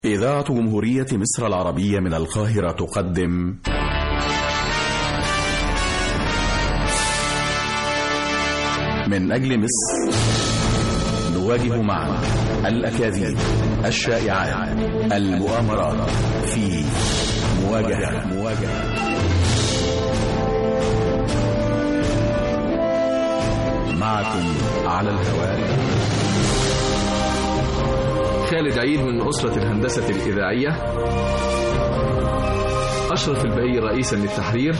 إذاعة جمهورية مصر العربية من القاهرة تقدم من أجل مصر نواجه معا الأكاذيب الشائعات المؤامرات في مواجهة مواجهة معكم على الهواء خالد عيد من أسرة الهندسة الإذاعية أشرف البهي رئيسا للتحرير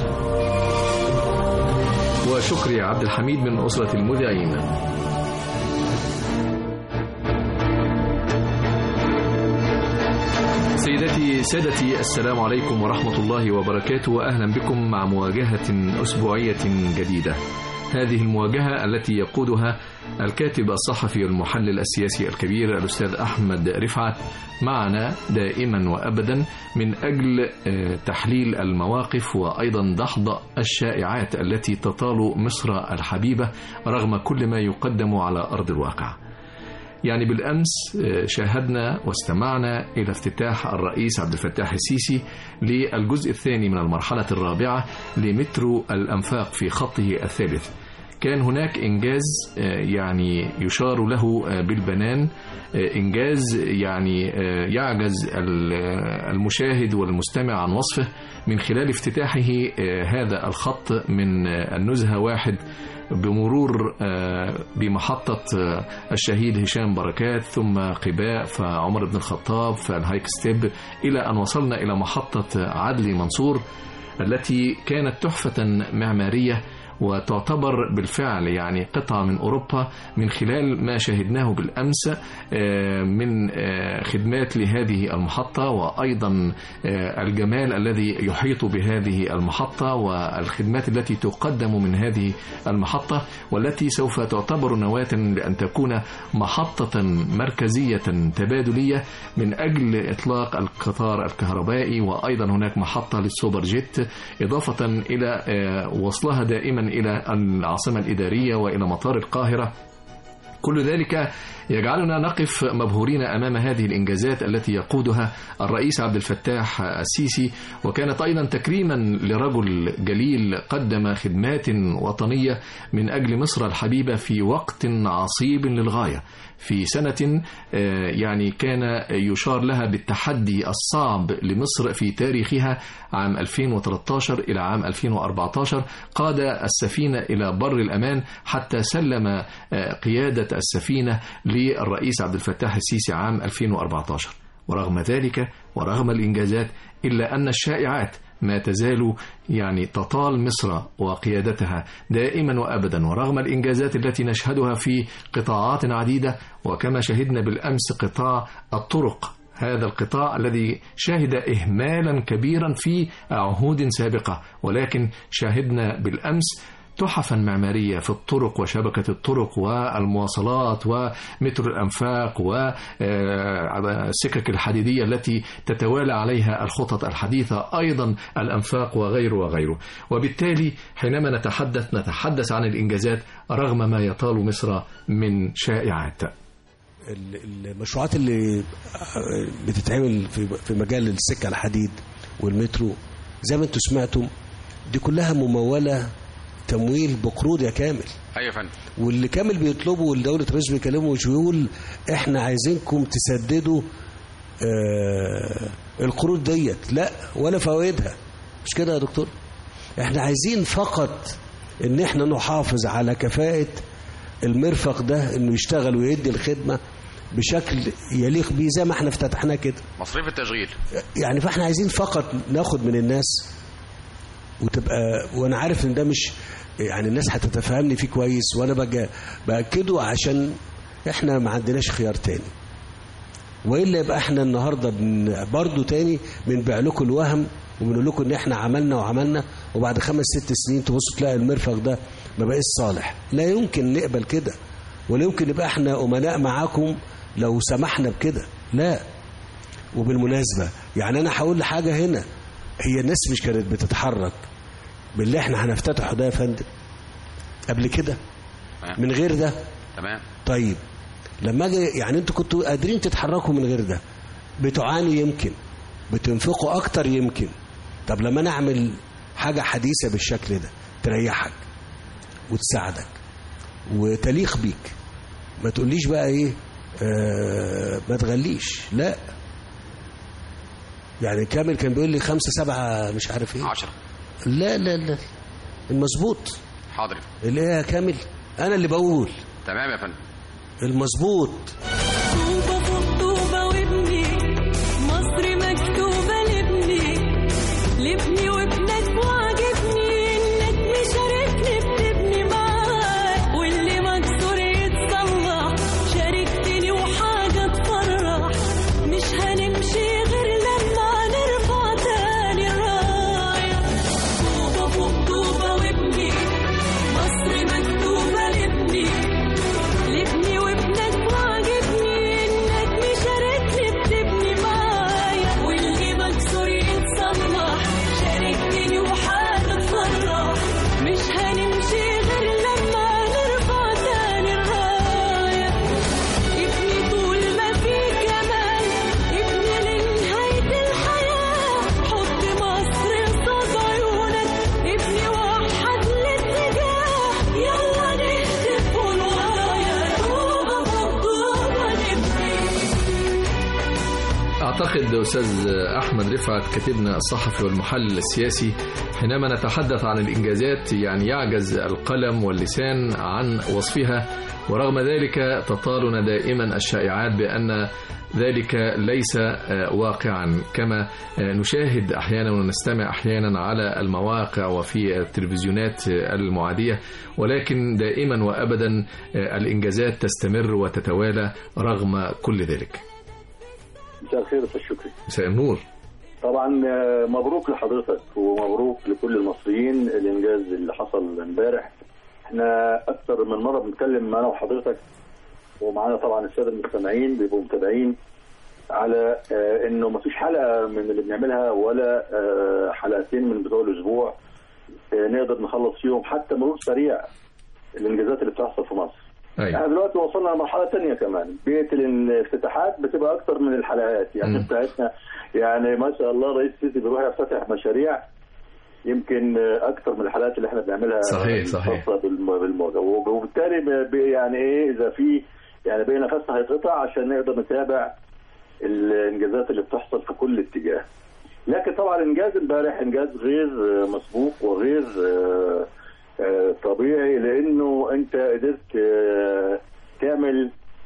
وشكري عبد الحميد من أسرة المذيعين سيدتي سادتي السلام عليكم ورحمة الله وبركاته وأهلا بكم مع مواجهة أسبوعية جديدة هذه المواجهة التي يقودها الكاتب الصحفي والمحلل السياسي الكبير الأستاذ أحمد رفعت معنا دائما وأبدا من أجل تحليل المواقف وأيضا دحض الشائعات التي تطال مصر الحبيبة رغم كل ما يقدم على أرض الواقع يعني بالأمس شاهدنا واستمعنا إلى افتتاح الرئيس عبد الفتاح السيسي للجزء الثاني من المرحلة الرابعة لمترو الأنفاق في خطه الثالث كان هناك إنجاز يعني يشار له بالبنان إنجاز يعني يعجز المشاهد والمستمع عن وصفه من خلال افتتاحه هذا الخط من النزهة واحد بمرور بمحطة الشهيد هشام بركات ثم قباء فعمر بن الخطاب فالهايك ستيب إلى أن وصلنا إلى محطة عدلي منصور التي كانت تحفة معمارية وتعتبر بالفعل يعني قطعة من أوروبا من خلال ما شاهدناه بالأمس من خدمات لهذه المحطة وأيضا الجمال الذي يحيط بهذه المحطة والخدمات التي تقدم من هذه المحطة والتي سوف تعتبر نواة لأن تكون محطة مركزية تبادلية من أجل إطلاق القطار الكهربائي وأيضا هناك محطة للسوبر جيت إضافة إلى وصلها دائما إلى العاصمة الإدارية وإلى مطار القاهرة كل ذلك يجعلنا نقف مبهورين امام هذه الانجازات التي يقودها الرئيس عبد الفتاح السيسي وكانت ايضا تكريما لرجل جليل قدم خدمات وطنيه من اجل مصر الحبيبه في وقت عصيب للغايه في سنة يعني كان يشار لها بالتحدي الصعب لمصر في تاريخها عام 2013 إلى عام 2014 قاد السفينة إلى بر الأمان حتى سلم قيادة السفينة للرئيس عبد الفتاح السيسي عام 2014 ورغم ذلك ورغم الإنجازات إلا أن الشائعات ما تزال يعني تطال مصر وقيادتها دائما وابدا ورغم الانجازات التي نشهدها في قطاعات عديده وكما شهدنا بالامس قطاع الطرق هذا القطاع الذي شهد إهمالا كبيرا في عهود سابقة ولكن شاهدنا بالأمس تحفا معمارية في الطرق وشبكة الطرق والمواصلات ومترو الأنفاق والسكك الحديدية التي تتوالى عليها الخطط الحديثة أيضا الأنفاق وغيره وغيره وبالتالي حينما نتحدث نتحدث عن الإنجازات رغم ما يطال مصر من شائعات المشروعات اللي بتتعمل في مجال السكة الحديد والمترو زي ما انتم سمعتم دي كلها ممولة تمويل بقروض يا كامل ايوه يا فندم واللي كامل بيطلبه والدولة الرئيس بيكلمه ويقول احنا عايزينكم تسددوا آه القروض ديت لا ولا فوائدها مش كده يا دكتور احنا عايزين فقط ان احنا نحافظ على كفاءة المرفق ده انه يشتغل ويدي الخدمة بشكل يليق بيه زي ما احنا افتتحناه كده مصاريف التشغيل يعني فاحنا عايزين فقط ناخد من الناس وتبقى وانا عارف ان ده مش يعني الناس هتتفهمني فيه كويس وانا بجا باكده عشان احنا ما عندناش خيار تاني والا يبقى احنا النهارده بن برضه تاني بنبيع لكم الوهم وبنقول لكم ان احنا عملنا وعملنا وبعد خمس ست سنين تبصوا تلاقي المرفق ده ما بقاش صالح لا يمكن نقبل كده ولا يمكن نبقى احنا امناء معاكم لو سمحنا بكده لا وبالمناسبه يعني انا هقول حاجه هنا هي الناس مش كانت بتتحرك باللي احنا هنفتتحه ده يا فندم قبل كده من غير ده تمام طيب لما اجي يعني انتوا كنتوا قادرين تتحركوا من غير ده بتعانوا يمكن بتنفقوا اكتر يمكن طب لما انا اعمل حاجه حديثه بالشكل ده تريحك وتساعدك وتليق بيك ما تقوليش بقى ايه آه ما تغليش لا يعني كامل كان بيقول لي خمسة سبعة مش عارف ايه عشرة لا لا لا المظبوط حاضر اللي هي كامل انا اللي بقول تمام يا فندم المظبوط طوبة فوق طوبة وابني مصر مكتوبة لابني لابني وابنك وعجبني انك مشاركني بتبني معاك واللي مكسور يتصلح شاركتني وحاجة تفرح مش هنمشي غير لما نرفع تاني الراية طوبة فوق طوبة وابني مصر مكتوبة لابني لابني وابنك وعجبني انك مشاركني بتبني معايا واللي مكسور يتصلح شاركتني وحاجة تفرح مش هنمشي غير لما نرفع تاني الراية ابني طول ما في جمال ابني لنهاية الحياة حط مصر قصاد عيونك ابني وحد الاتجاه يلا نهتف والورايا طوبة فوق طوبة نبني أعتقد أستاذ أحمد رفعت كاتبنا الصحفي والمحلل السياسي حينما نتحدث عن الإنجازات يعني يعجز القلم واللسان عن وصفها ورغم ذلك تطالنا دائما الشائعات بأن ذلك ليس آه، واقعا كما آه، نشاهد أحيانا ونستمع أحيانا على المواقع وفي التلفزيونات آه، المعادية ولكن دائما وأبدا آه، الإنجازات تستمر وتتوالى رغم كل ذلك مساء الخير استاذ شكري مساء النور طبعا آه، مبروك لحضرتك ومبروك لكل المصريين الانجاز اللي حصل امبارح احنا اكثر من مره بنتكلم انا وحضرتك ومعانا طبعا الساده المستمعين بيبقوا متابعين على آه، انه ما فيش حلقه من اللي بنعملها ولا آه، حلقتين من بتوع الاسبوع آه، نقدر نخلص فيهم حتى مرور سريع الانجازات اللي بتحصل في مصر أيوة. احنا دلوقتي وصلنا لمرحله تانية كمان بيئه الافتتاحات بتبقى اكتر من الحلقات يعني مم. بتاعتنا يعني ما شاء الله رئيس السيسي بيروح يفتتح مشاريع يمكن اكتر من الحلقات اللي احنا بنعملها صحيح، صحيح. خاصة بالم- بالموضوع وب- وبالتالي ب- ب- يعني ايه اذا في يعني بين نفسنا هيتقطع عشان نقدر نتابع الانجازات اللي بتحصل في كل اتجاه لكن طبعا انجاز امبارح انجاز غير آه، مسبوق وغير آه، آه، طبيعي لانه انت قدرت آه، تعمل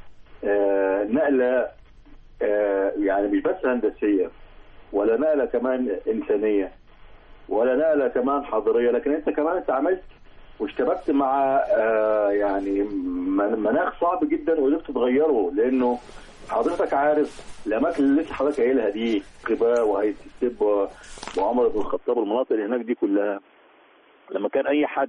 آه، نقله آه، يعني مش بس هندسيه ولا نقله كمان انسانيه ولا نقله كمان حضاريه لكن انت كمان انت عملت واشتبكت مع آه، يعني من- مناخ صعب جدا وقدرت تغيره لانه حضرتك عارف الاماكن اللي لسه حضرتك قايلها دي قباء وهيئه السب و- وعمر بن الخطاب والمناطق اللي هناك دي كلها لما كان اي حد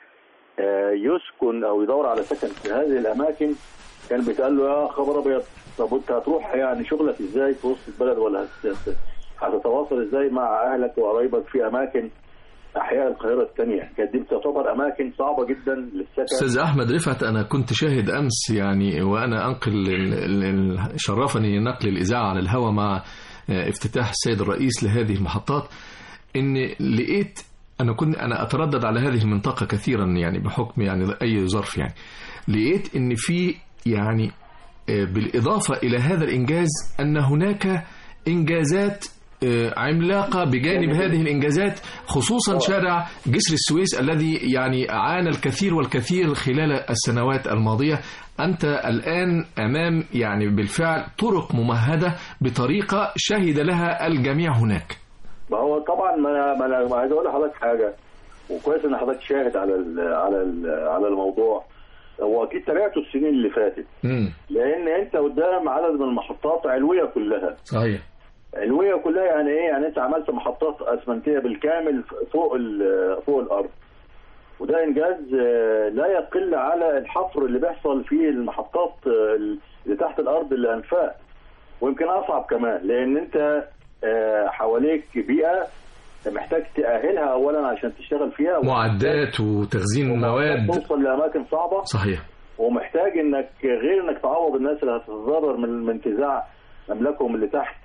آه، يسكن او يدور على سكن في هذه الاماكن كان بيتقال له يا خبر ابيض طب انت هتروح يعني شغلك ازاي في وسط البلد ولا هت- هتتواصل ازاي مع اهلك وقرايبك في اماكن احياء القاهره الثانيه كانت دي تعتبر اماكن صعبه جدا للسكن استاذ احمد رفعت انا كنت شاهد امس يعني وانا انقل ال- ال- ال- شرفني نقل الاذاعه على الهواء مع آه، افتتاح السيد الرئيس لهذه المحطات ان لقيت انا كنت انا اتردد على هذه المنطقه كثيرا يعني بحكم يعني اي ظرف يعني لقيت ان في يعني آه، بالاضافه الى هذا الانجاز ان هناك انجازات آه، عملاقة بجانب هذه الإنجازات خصوصا شارع جسر السويس الذي يعني عانى الكثير والكثير خلال السنوات الماضية أنت الآن أمام يعني بالفعل طرق ممهدة بطريقة شهد لها الجميع هناك ما هو طبعا ما انا ما انا عايز اقول لحضرتك حاجه وكويس ان حضرتك شاهد على ال على ال على الموضوع هو اكيد تابعته السنين اللي فاتت مم. لان انت قدام عدد من المحطات علويه كلها صحيح علويه كلها يعني ايه يعني انت عملت محطات اسمنتيه بالكامل فوق ال- فوق الارض وده انجاز آه، لا يقل على الحفر اللي بيحصل في المحطات آه، اللي تحت الارض الانفاق ويمكن اصعب كمان لان انت آه، حواليك بيئه محتاج تاهلها اولا عشان تشتغل فيها معدات وتخزين ومحتاج مواد توصل لاماكن صعبه صحيح ومحتاج انك غير انك تعوض الناس اللي هتتضرر من من انتزاع املاكهم اللي تحت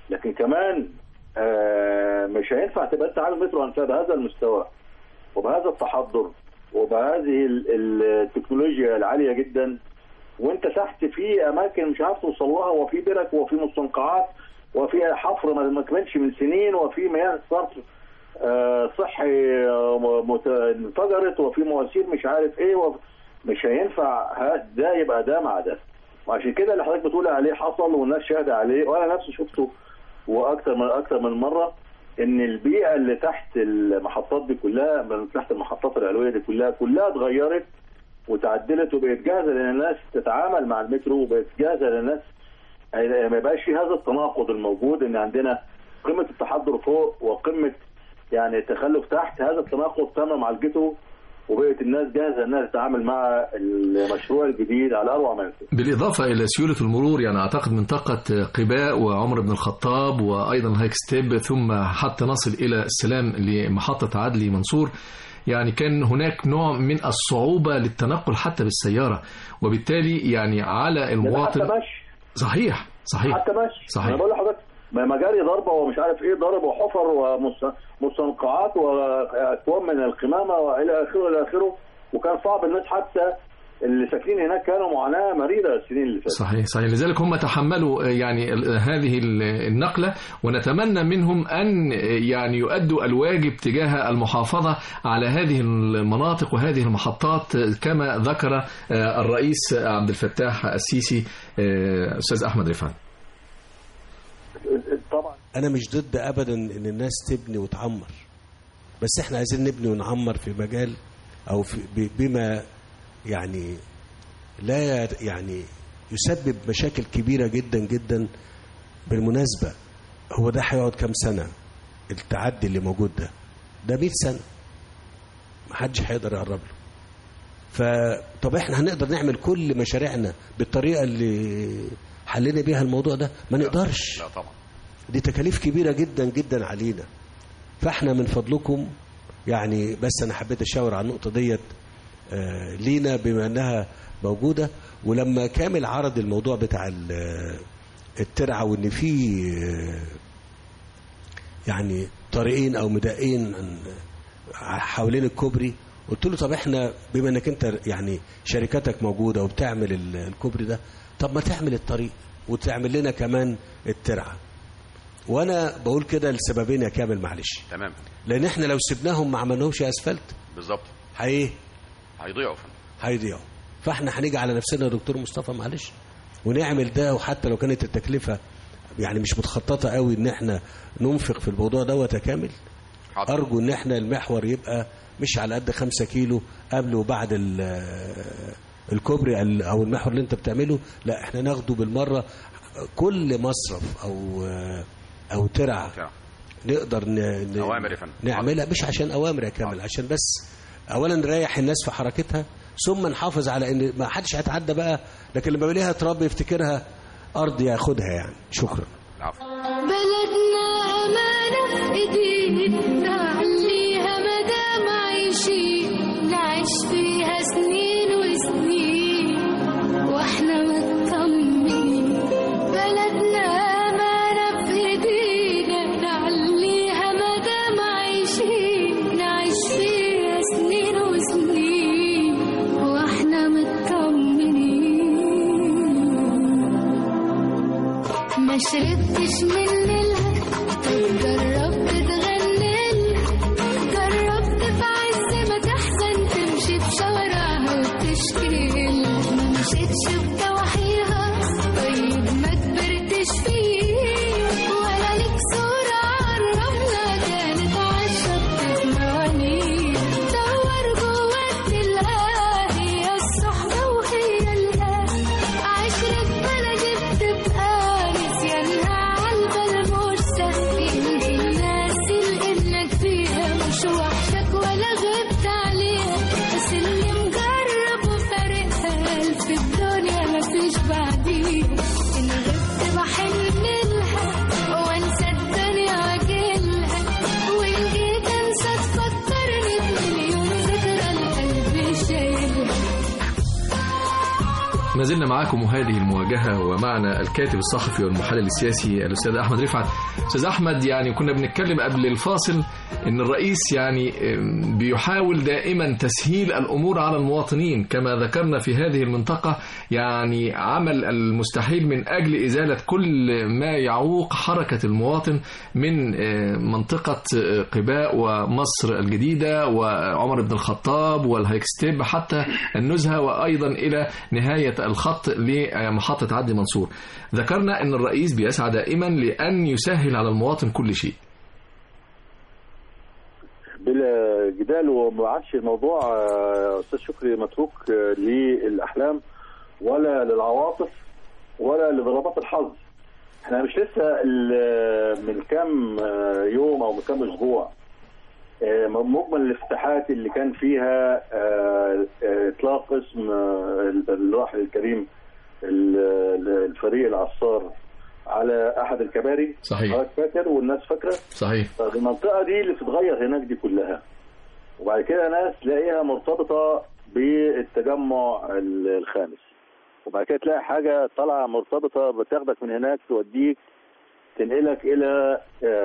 لكن كمان آه، مش هينفع تبقى انت عامل مترو انفاق بهذا المستوى وبهذا التحضر وبهذه ال- التكنولوجيا العاليه جدا وانت تحت في اماكن مش عارف توصل لها وفي برك وفي مستنقعات وفي حفر ما ما كملش من سنين وفي مياه صرف آه، صحي آه، مت- انفجرت وفي مواسير مش عارف ايه وف... مش هينفع ها- ده يبقى ده مع ده وعشان كده اللي حضرتك بتقول عليه حصل والناس شاهده عليه وانا نفسي شفته واكثر من اكثر من مره ان البيئه اللي تحت المحطات دي كلها من تحت المحطات العلويه دي كلها كلها اتغيرت وتعدلت وبقت جاهزه لان الناس تتعامل مع المترو وبقت جاهزه للناس ما يبقاش في هذا التناقض الموجود ان عندنا قمه التحضر فوق وقمه يعني التخلف تحت هذا التناقض تم معالجته وبقت الناس جاهزه انها تتعامل مع المشروع الجديد على اروع ما يمكن. بالإضافة إلى سيولة المرور يعني أعتقد منطقة قباء وعمر بن الخطاب وأيضا هايك ستيب ثم حتى نصل إلى السلام لمحطة عدلي منصور يعني كان هناك نوع من الصعوبة للتنقل حتى بالسيارة وبالتالي يعني على حتى المواطن مشي صحيح صحيح حتى مشي صحيح. انا بقول لحضرتك ما مجاري ضربه ومش عارف ايه ضرب وحفر ومستنقعات واكوام من القمامه والى اخره الى اخره وكان صعب الناس حتى اللي ساكنين هناك كانوا معاناه مريره السنين اللي فاتت صحيح صحيح لذلك هم تحملوا يعني ال- هذه ال- النقلة ونتمنى منهم أن يعني يؤدوا الواجب تجاه المحافظة على هذه المناطق وهذه المحطات كما ذكر آه، الرئيس عبد الفتاح السيسي آه، أستاذ أحمد رفعت طبعا انا مش ضد ابدا ان الناس تبني وتعمر بس احنا عايزين نبني ونعمر في مجال او في ب- بما يعني لا ي- يعني يسبب مشاكل كبيره جدا جدا بالمناسبه هو ده هيقعد كام سنه التعدي اللي موجود ده ده 100 سنه محدش هيقدر يقرب له فطب احنا هنقدر نعمل كل مشاريعنا بالطريقه اللي حلينا بيها الموضوع ده ما نقدرش لا طبعا دي تكاليف كبيرة جدا جدا علينا فاحنا من فضلكم يعني بس انا حبيت اشاور على النقطة ديت آه، لينا بما انها موجودة ولما كامل عرض الموضوع بتاع ال- الترعة وان في آه، يعني طريقين او مدائين عن- حوالين الكوبري قلت له طب احنا بما انك انت يعني شركتك موجوده وبتعمل ال- الكوبري ده طب ما تعمل الطريق وتعمل لنا كمان الترعه وانا بقول كده لسببين يا كامل معلش تمام لان احنا لو سبناهم ما عملناهمش اسفلت بالظبط هي هيضيعوا فندم. هيضيعوا فاحنا هنيجي على نفسنا يا دكتور مصطفى معلش ونعمل ده وحتى لو كانت التكلفه يعني مش متخططه قوي ان احنا ننفق في الموضوع دوت يا كامل حاضر. ارجو ان احنا المحور يبقى مش على قد خمسة كيلو قبل وبعد ال- الكوبري ال- او المحور اللي انت بتعمله لا احنا ناخده بالمره كل مصرف او او ترعه ترعة. نقدر ن... ن... أوامر يا فندم. نعملها مش عشان اوامر يا كامل عشان بس اولا نريح الناس في حركتها ثم نحافظ على ان ما حدش هيتعدى بقى لكن لما بيلاقيها تراب يفتكرها ارض ياخدها يعني شكرا العفو بلدنا أمانة في إيدينا نعليها مدام عايشين نعيش فيها سنين وسنين وإحنا مطمنين بلدنا أمانة في إيدينا نعليها مدام عايشين نعيش فيها سنين وسنين وإحنا مطمنين ما شربتش من الها طب جربت تغني جربت في عز ما تحزن تمشي في شوارعها وتشكي ما مشيتش بضواحيها طيب ما كبرتش فيه ولا ليك صورة عالرملة كانت عالشط في موانيه دور جواك تلقاها هي الصحبة وهي الها عشرة بلدي بتبقى نسيانها عالبال ما زلنا معاكم وهذه المواجهة ومعنا الكاتب الصحفي والمحلل السياسي الأستاذ أحمد رفعت أستاذ أحمد يعني كنا بنتكلم قبل الفاصل إن الرئيس يعني بيحاول دائما تسهيل الأمور على المواطنين كما ذكرنا في هذه المنطقة يعني عمل المستحيل من أجل إزالة كل ما يعوق حركة المواطن من منطقة قباء ومصر الجديدة وعمر بن الخطاب والهايكستيب حتى النزهة وأيضا إلى نهاية الخط لمحطة عدلي منصور ذكرنا أن الرئيس بيسعى دائما لأن يسهل على المواطن كل شيء بلا جدال وما عادش الموضوع استاذ شكري متروك للاحلام ولا للعواطف ولا لضربات الحظ احنا مش لسه من كام يوم او من كام اسبوع مجمل الافتتاحات اللي كان فيها اطلاق اسم الراحل الكريم الفريق العصار على احد الكباري صحيح فاكر والناس فاكره صحيح طب المنطقه دي اللي بتتغير هناك دي كلها وبعد كده ناس تلاقيها مرتبطه بالتجمع الخامس وبعد كده تلاقي حاجه طالعه مرتبطه بتاخدك من هناك توديك تنقلك الى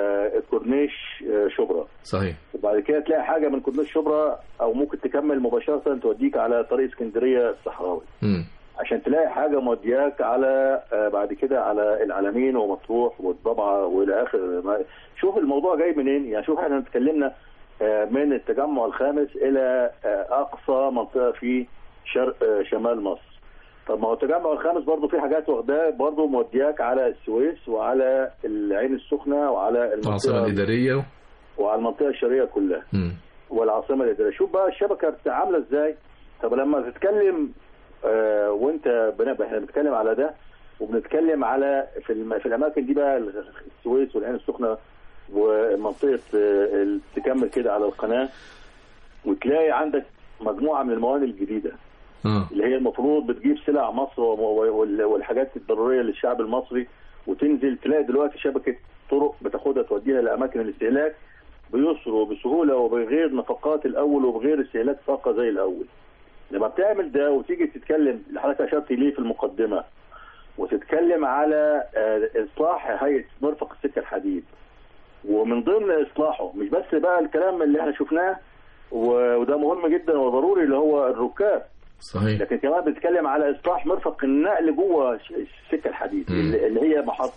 الكورنيش شبرا صحيح وبعد كده تلاقي حاجه من كورنيش شبرا او ممكن تكمل مباشره توديك على طريق اسكندريه الصحراوي امم عشان تلاقي حاجه مودياك على بعد كده على العلمين ومطروح والضبعه والى اخر شوف الموضوع جاي منين يعني شوف احنا اتكلمنا من التجمع الخامس الى اقصى منطقه في شرق شمال مصر طب ما هو التجمع الخامس برضه في حاجات واخداه برضه مودياك على السويس وعلى العين السخنه وعلى العاصمه الاداريه وعلى المنطقه الشرقيه كلها م. والعاصمه الاداريه شوف بقى الشبكه عامله ازاي طب لما تتكلم آه وانت احنا بنتكلم على ده وبنتكلم على في, الم... في الاماكن دي بقى السويس والعين السخنه ومنطقه آه تكمل كده على القناه وتلاقي عندك مجموعه من الموانئ الجديده آه. اللي هي المفروض بتجيب سلع مصر والحاجات الضروريه للشعب المصري وتنزل تلاقي دلوقتي شبكه طرق بتاخدها توديها لاماكن الاستهلاك بيسر وبسهوله وبغير نفقات الاول وبغير استهلاك طاقه زي الاول. لما بتعمل ده وتيجي تتكلم اللي حضرتك اشرت ليه في المقدمه وتتكلم على اصلاح هيئه مرفق السكه الحديد ومن ضمن اصلاحه مش بس بقى الكلام اللي احنا شفناه وده مهم جدا وضروري اللي هو الركاب صحيح لكن كمان بنتكلم على اصلاح مرفق النقل جوه السكه الحديد مم. اللي هي محط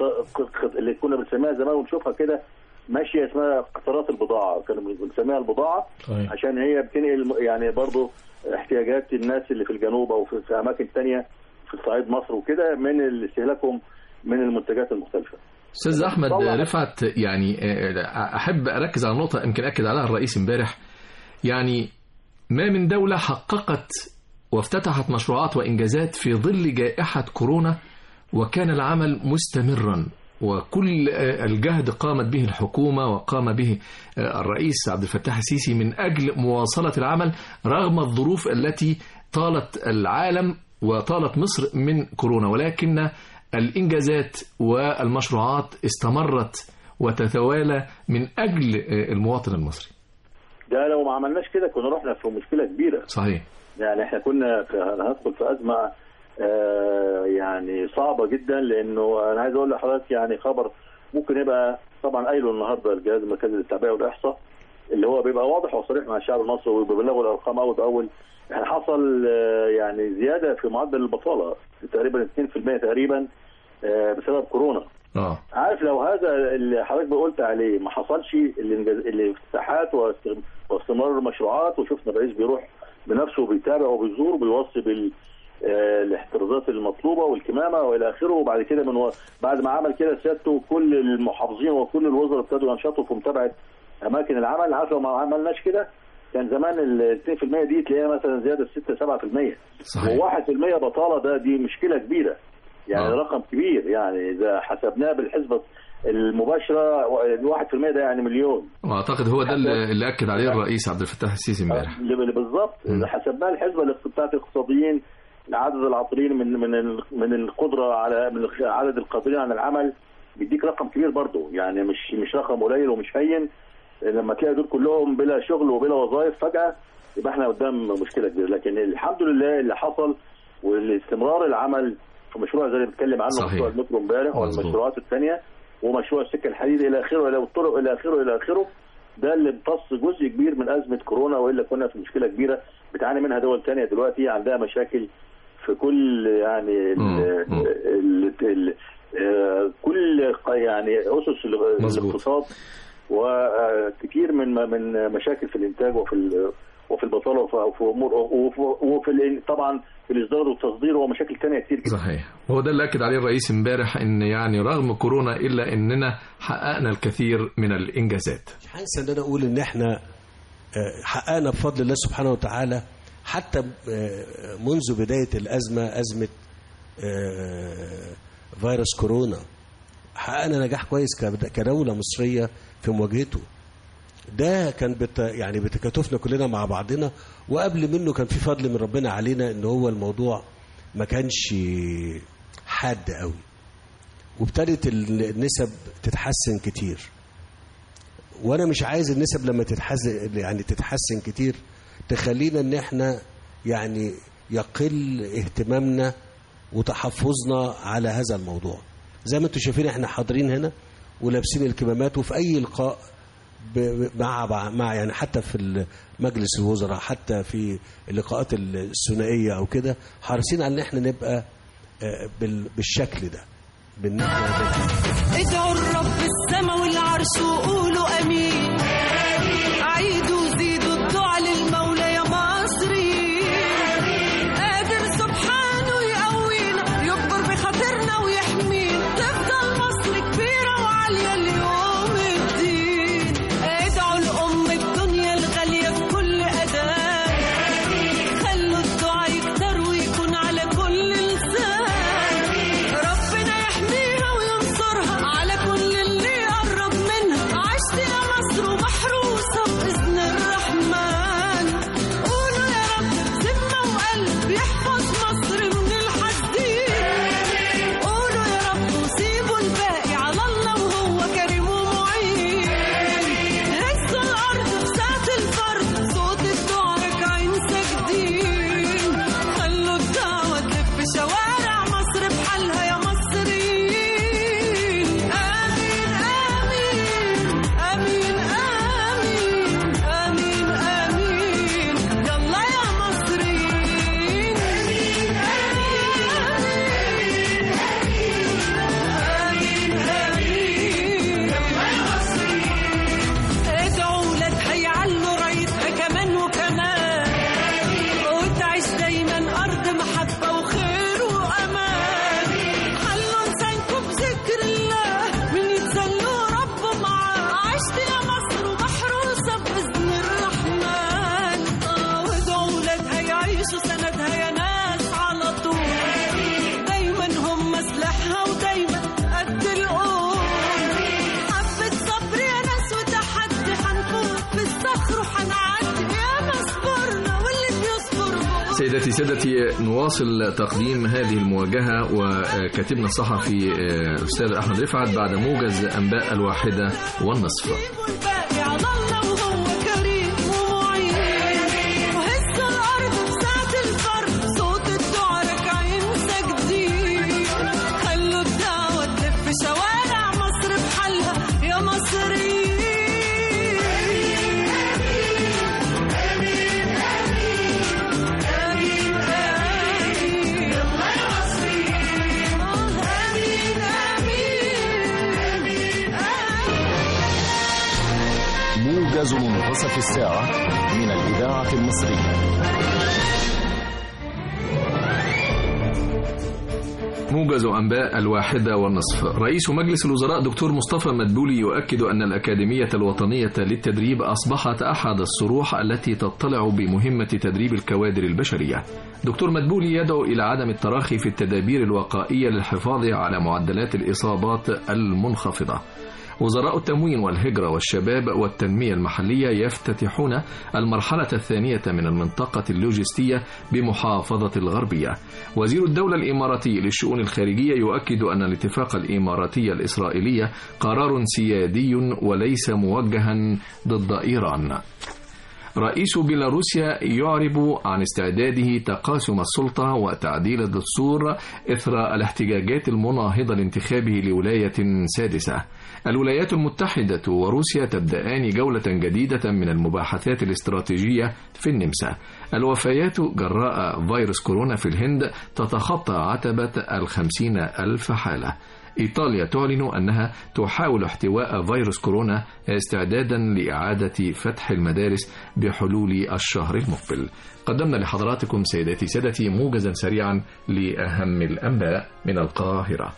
اللي كنا بنسميها زمان ونشوفها كده ماشيه اسمها قطارات البضاعه كانوا بنسميها البضاعه صحيح. عشان هي بتنقل يعني برضو احتياجات الناس اللي في الجنوب او في, في اماكن تانية في صعيد مصر وكده من استهلاكهم من المنتجات المختلفه استاذ احمد طبعاً. رفعت يعني احب اركز على نقطه يمكن اكد عليها الرئيس امبارح يعني ما من دوله حققت وافتتحت مشروعات وانجازات في ظل جائحه كورونا وكان العمل مستمرا وكل الجهد قامت به الحكومه وقام به الرئيس عبد الفتاح السيسي من اجل مواصله العمل رغم الظروف التي طالت العالم وطالت مصر من كورونا ولكن الانجازات والمشروعات استمرت وتتوالى من اجل المواطن المصري. ده لو ما عملناش كده كنا رحنا في مشكله كبيره صحيح. يعني احنا كنا في هندخل في ازمه آه يعني صعبه جدا لانه انا عايز اقول لحضرتك يعني خبر ممكن يبقى طبعا قايله النهارده الجهاز المركزي للتعبئه والاحصاء اللي هو بيبقى واضح وصريح مع الشعب المصري وبيبلغوا الارقام اول باول يعني حصل آه يعني زياده في معدل البطاله تقريبا 2% تقريبا آه بسبب كورونا اه عارف لو هذا اللي حضرتك قلت عليه ما حصلش الانجاز الافتتاحات واستمرار المشروعات وشفنا الرئيس بيروح بنفسه وبيتابع وبيزور وبيوصي بال الاحترازات المطلوبه والكمامه والى اخره وبعد كده من و... بعد ما عمل كده سيادته كل المحافظين وكل الوزراء ابتدوا ينشطوا في متابعه اماكن العمل عارف لو ما عملناش كده كان زمان ال 2% دي تلاقيها مثلا زياده 6 7% صحيح و1% بطاله ده دي مشكله كبيره يعني آه. رقم كبير يعني اذا حسبناه بالحسبه المباشره 1% ده يعني مليون واعتقد هو ده اللي اللي اكد عليه الرئيس عبد الفتاح السيسي امبارح اللي بالظبط مم. اذا حسبناها الحسبه الاقت- بتاعت الاقتصاديين عدد العاطلين من من ال- من القدره على من الخ- عدد القادرين على العمل بيديك رقم كبير برضه يعني مش مش رقم قليل ومش هين لما تلاقي دول كلهم بلا شغل وبلا وظائف فجاه يبقى احنا قدام مشكله كبيره لكن الحمد لله اللي حصل والاستمرار العمل في مشروع زي اللي بنتكلم عنه صحيح. مشروع المترو امبارح مظبوط. والمشروعات الثانيه ومشروع السكه الحديد الى اخره الى الطرق الى اخره الى اخره ده اللي امتص جزء كبير من ازمه كورونا والا كنا في مشكله كبيره بتعاني منها دول ثانيه دلوقتي عندها مشاكل في كل يعني ال مم. مم. ال ال آه، كل ق- يعني اسس ال- مظبوط. الاقتصاد وكثير من من مشاكل في الانتاج وفي ال- وفي البطاله وفي وفي امور وفي, وفي ال- طبعا في الاصدار والتصدير ومشاكل ثانيه كتير جدا صحيح هو ده اللي اكد عليه الرئيس امبارح ان يعني رغم كورونا الا اننا حققنا الكثير من الانجازات مش هنسى ان انا اقول ان احنا آه، حققنا بفضل الله سبحانه وتعالى حتى آه، منذ بدايه الازمه ازمه آه، فيروس كورونا حققنا نجاح كويس كد- كدوله مصريه في مواجهته ده كان بت يعني بتكاتفنا كلنا مع بعضنا وقبل منه كان في فضل من ربنا علينا ان هو الموضوع ما كانش حاد قوي وابتدت النسب تتحسن كتير وانا مش عايز النسب لما تتحسن يعني تتحسن كتير تخلينا ان احنا يعني يقل اهتمامنا وتحفظنا على هذا الموضوع زي ما انتم شايفين احنا حاضرين هنا ولابسين الكمامات وفي اي لقاء ب- ب- مع مع يعني حتى في مجلس الوزراء حتى في اللقاءات الثنائيه او كده حريصين على ان احنا نبقى آه، بال- بالشكل ده بان احنا ادعوا الرب السما والعرش وقولوا امين عيدوا زيدوا الدعاء للمولى يا مصري قادر سبحانه يقوينا يكبر بخاطرنا ويحمينا تفضل مصر كبيره وعاليه ليوم الدين ادعوا الام الدنيا الغاليه في كل اداء خلوا الدعاء يكتر ويكون على كل لسان ربنا يحميها وينصرها على كل اللي يقرب منها عشت يا مصر ومحروسة بإذن الرحمن قولوا يا رب بذمة وقلب يحفظ مصر من الحاسدين قولوا يا رب وسيبوا الباقي على الله وهو كريم ومعين هزوا الأرض في ساعة الفرد صوت الدعاء راجعين ساجدين خلوا الدعوة تلف شوارع مصر بحالها يا مصريين آمين آمين آمين آمين آمين آمين يلا يا مصريين آمين آمين آمين يلا يا مصريين ادعوا ولادها يعلوا رايتها كمان وكمان وتعيش دايما ارض محبه وخير وامان خلوا لسانكم بذكر الله من يتسلوا ربه معاه عشت يا مصر ومحروسه باذن الرحمن اه وادعوا ولادها يعيشوا سندها يا ناس على طول دايما هم سلاحها ودايما قد القول حبة صبر يا ناس وتحدي حنفوت في الصخر وحنعدي يا ما صبرنا واللي بيصبر بقول سيدتي سادتي نواصل تقديم هذه المواجهة وكاتبنا الصحفي آه، الأستاذ أحمد رفعت بعد موجز أنباء الواحدة والنصف سيبوا الباقي على الله وهو كريم ومعين وهز الأرض في ساعة الفرد صوت الدعاء راجعين ساجدين خلوا الدعوة تلف شوارع مصر بحالها يا مصريين آمين آمين يلا يا مصريين آمين آمين آمين موجز منتصف الساعة من الإذاعة المصرية موجز أنباء الواحدة والنصف رئيس مجلس الوزراء دكتور مصطفى مدبولي يؤكد أن الأكاديمية الوطنية للتدريب أصبحت أحد الصروح التي تطلع بمهمة تدريب الكوادر البشرية دكتور مدبولي يدعو إلى عدم التراخي في التدابير الوقائية للحفاظ على معدلات الإصابات المنخفضة وزراء التموين والهجرة والشباب والتنمية المحلية يفتتحون المرحلة الثانية من المنطقة اللوجستية بمحافظة الغربية وزير الدولة الإماراتي للشؤون الخارجية يؤكد أن الاتفاق الإماراتي الإسرائيلي قرار سيادي وليس موجها ضد إيران رئيس بيلاروسيا يعرب عن استعداده تقاسم السلطة وتعديل الدستور إثر الاحتجاجات المناهضة لانتخابه لولاية سادسة الولايات المتحدة وروسيا تبدأان جولة جديدة من المباحثات الاستراتيجية في النمسا الوفيات جراء فيروس كورونا في الهند تتخطى عتبة الخمسين ألف حالة إيطاليا تعلن أنها تحاول احتواء فيروس كورونا استعدادا لإعادة فتح المدارس بحلول الشهر المقبل قدمنا لحضراتكم سيداتي سادتي موجزا سريعا لأهم الأنباء من القاهرة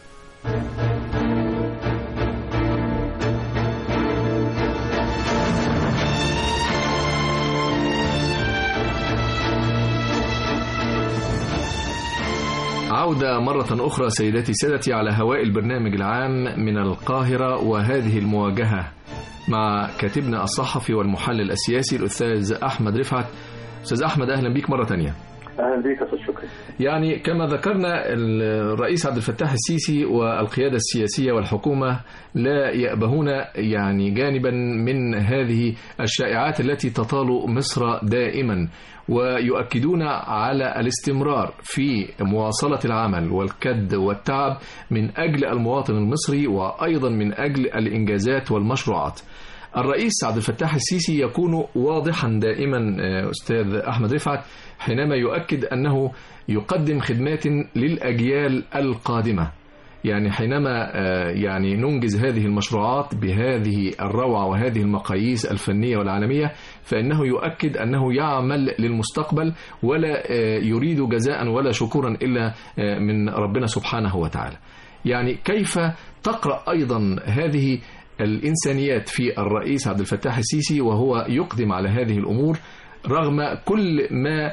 عودة مرة أخرى سيداتي سادتي على هواء البرنامج العام من القاهرة وهذه المواجهة مع كاتبنا الصحفي والمحلل السياسي الأستاذ أحمد رفعت أستاذ أحمد أهلا بيك مرة تانية اهلا بيك يا استاذ شكري يعني كما ذكرنا الرئيس عبد الفتاح السيسي والقيادة السياسية والحكومة لا يأبهون يعني جانبا من هذه الشائعات التي تطال مصر دائما ويؤكدون على الاستمرار في مواصلة العمل والكد والتعب من أجل المواطن المصري وأيضا من أجل الإنجازات والمشروعات الرئيس عبد الفتاح السيسي يكون واضحا دائما أستاذ أحمد رفعت حينما يؤكد أنه يقدم خدمات للأجيال القادمة يعني حينما يعني ننجز هذه المشروعات بهذه الروعة وهذه المقاييس الفنية والعالمية فإنه يؤكد أنه يعمل للمستقبل ولا يريد جزاء ولا شكورا إلا من ربنا سبحانه وتعالى يعني كيف تقرأ أيضا هذه الإنسانيات في الرئيس عبد الفتاح السيسي وهو يقدم على هذه الأمور رغم كل ما